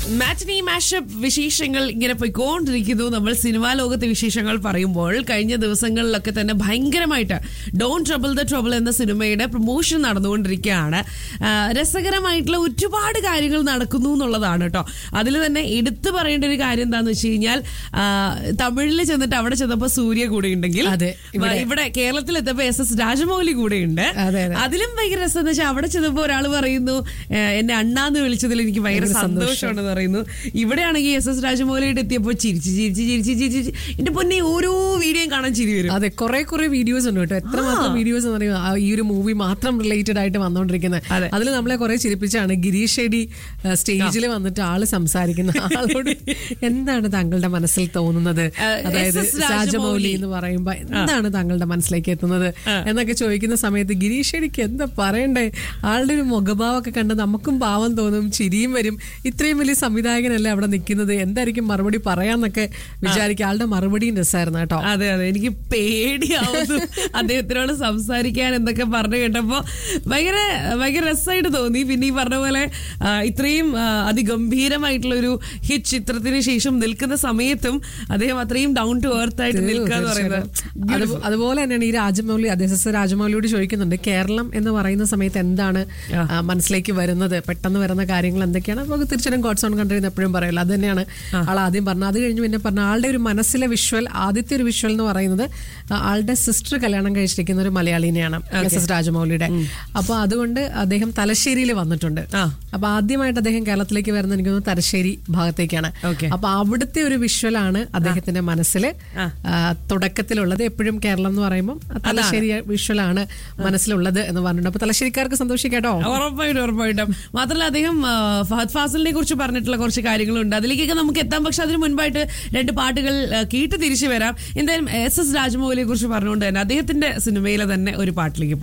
മാറ്റിനി mashup വിശേഷങ്ങൾ ഇങ്ങനെ പോയിക്കൊണ്ടിരിക്കുന്നു നമ്മൾ സിനിമാ ലോകത്തെ വിശേഷങ്ങൾ പറയുമ്പോൾ കഴിഞ്ഞ ദിവസങ്ങളിലൊക്കെ തന്നെ ഭയങ്കരമായിട്ട് ഡോൺ ട്രബിൾ ദ ട്രബിൾ എന്ന സിനിമയുടെ പ്രൊമോഷൻ നടന്നുകൊണ്ടിരിക്കുകയാണ് ആ, രസകരമായിട്ടുള്ള ഒരുപാട് കാര്യങ്ങൾ നടക്കുന്നു എന്നുള്ളതാണ് കേട്ടോ അതിൽ തന്നെ എടുത്തു പറയേണ്ട ഒരു കാര്യം എന്താന്ന് വെച്ച് കഴിഞ്ഞാൽ ആ, തമിഴിൽ ചെന്നിട്ട് അവിടെ ചെന്നപ്പോൾ സൂര്യ കൂടെ ഉണ്ടെങ്കിൽ അതെ, ഇവിടെ- ഇവിടെ കേരളത്തിൽ എത്തപ്പോൾ എസ് എസ് രാജമൗലി കൂടെ ഉണ്ട് അതെ, അതെ. അതിലും ഭയങ്കര രസം എന്ന് വെച്ചാൽ അവിടെ ചെന്നപ്പോൾ ഒരാൾ പറയുന്നു "ഏ, എന്നെ അണ്ണാന്ന് വിളിച്ചതിൽ എനിക്ക് ഭയങ്കര ഭയങ്കര സന്തോഷം. സന്തോഷമാണെന്ന് പറയുന്നു ഇവിടെയാണെങ്കിൽ എസ് എസ് രാജമൗലിയുടെ എത്തിയപ്പോൾ ചിരിച്ച് ചിരിച്ച് ചിരിച്ച് ചിരിച്ച് എന്റെ പൊന്നെ ഓരോ വീഡിയോയും കാണാൻ ചിരി വരും അതെ കുറെ കുറെ വീഡിയോസ് ഉണ്ട് കേട്ടോ എത്രമാത്രം വീഡിയോസ് എന്ന് പറയുമ്പോൾ ആ ഈ ഒരു മൂവി മാത്രം റിലേറ്റഡ് ആയിട്ട് വന്നുകൊണ്ടിരിക്കുന്നത് അതെ. അതിൽ നമ്മളെ കുറെ ചിരിപ്പിച്ചാണ് ഗിരീഷ് ഷെഡി സ്റ്റേജിൽ വന്നിട്ട് ആള് സംസാരിക്കുന്ന ആളോട് എന്താണ് താങ്കളുടെ മനസ്സിൽ തോന്നുന്നത് ആ, അതായത് എസ് എസ് രാജമൗലി. രാജമൗലി എന്ന് പറയുമ്പോ എന്താണ് താങ്കളുടെ മനസ്സിലേക്ക് എത്തുന്നത് എന്നൊക്കെ ചോദിക്കുന്ന സമയത്ത് ഗിരീഷ് ഷെഡിക്ക് എന്താ പറയണ്ടേ ആളുടെ ഒരു മുഖഭാവമൊക്കെ കണ്ട് നമുക്കും പാവം തോന്നും ചിരിയും വരും ഇത്രയും വലിയ സംവിധായകനല്ലേ അവിടെ നിൽക്കുന്നത് എന്തായിരിക്കും മറുപടി പറയാന്നൊക്കെ വിചാരിക്കും ആളുടെ മറുപടിയും രസമായിരുന്നു കേട്ടോ അതെ അതെ എനിക്ക് പേടിയാവുന്നു അദ്ദേഹത്തിനോട് സംസാരിക്കാൻ എന്തൊക്കെ പറഞ്ഞു കേട്ടപ്പോ ഭയങ്കര ഭയങ്കര രസമായിട്ട് തോന്നി പിന്നെ ഈ പറഞ്ഞ പോലെ ആ, ഇത്രയും ആ, അതിഗംഭീരമായിട്ടുള്ള ഒരു ഹിറ്റ് ചിത്രത്തിന് ശേഷം നിൽക്കുന്ന സമയത്തും അദ്ദേഹം അത്രയും ഡൗൺ ടു എർത്ത് ആയിട്ട് നിൽക്കുക എന്ന് പറയുന്നത് അത് അതുപോലെ തന്നെയാണ് ഈ രാജമൗലി അദ്ദേഹം രാജമൗലിയോട് ചോദിക്കുന്നുണ്ട് കേരളം എന്ന് പറയുന്ന സമയത്ത് എന്താണ് ആ, മനസ്സിലേക്ക് വരുന്നത് പെട്ടെന്ന് വരുന്ന കാര്യങ്ങൾ എന്തൊക്കെയാണ് നമുക്ക് തീർച്ചയായും ഗോഡ്സ് ഓൺ കൺട്രി എന്ന് എപ്പോഴും പറയില്ല അത് തന്നെയാണ് ആൾ ആദ്യം പറഞ്ഞത് അത് കഴിഞ്ഞ് പിന്നെ പറഞ്ഞ ആളുടെ ഒരു മനസ്സിലെ വിഷ്വൽ ആദ്യത്തെ ഒരു വിഷ്വൽ എന്ന് പറയുന്നത് ആ, ആളുടെ സിസ്റ്റർ കല്യാണം കഴിച്ചിരിക്കുന്ന ഒരു മലയാളിനെയാണ് എസ് എസ് രാജമൗലിയുടെ അപ്പൊ അതുകൊണ്ട് അദ്ദേഹം തലശ്ശേരിയിൽ വന്നിട്ടുണ്ട് ആ. അപ്പൊ ആദ്യമായിട്ട് അദ്ദേഹം കേരളത്തിലേക്ക് വരുന്നത് എനിക്ക് തോന്നുന്നു തലശ്ശേരി ഭാഗത്തേക്കാണ് Okay. അപ്പൊ അവിടുത്തെ ഒരു വിഷ്വലാണ് അദ്ദേഹത്തിന്റെ മനസ്സിൽ തുടക്കത്തിലുള്ളത് എപ്പോഴും കേരളം എന്ന് പറയുമ്പോൾ തലശ്ശേരി വിഷ്വലാണ് മനസ്സിലുള്ളത് എന്ന് പറഞ്ഞിട്ടുണ്ട് അപ്പൊ തലശ്ശേരിക്കാർക്ക് സന്തോഷിക്കാട്ടോ ഉറപ്പായിട്ടും ഉറപ്പായിട്ടും മാത്രമല്ല അദ്ദേഹം ആ, ഫഹദ് ഫാസിലിനെ കുറിച്ച് പറഞ്ഞിട്ടുള്ള കുറച്ച് കാര്യങ്ങളുണ്ട് അതിലേക്കൊക്കെ നമുക്ക് എത്താം പക്ഷെ അതിന് മുൻപായിട്ട് രണ്ട് പാട്ടുകൾ ആ, കേട്ട് തിരിച്ചു വരാം എന്തായാലും എസ് എസ് രാജമൗലിയെ കുറിച്ച് പറഞ്ഞുകൊണ്ട് തന്നെ അദ്ദേഹത്തിന്റെ സിനിമയിലെ തന്നെ ഒരു പാട്ടിലേക്ക് പോകാം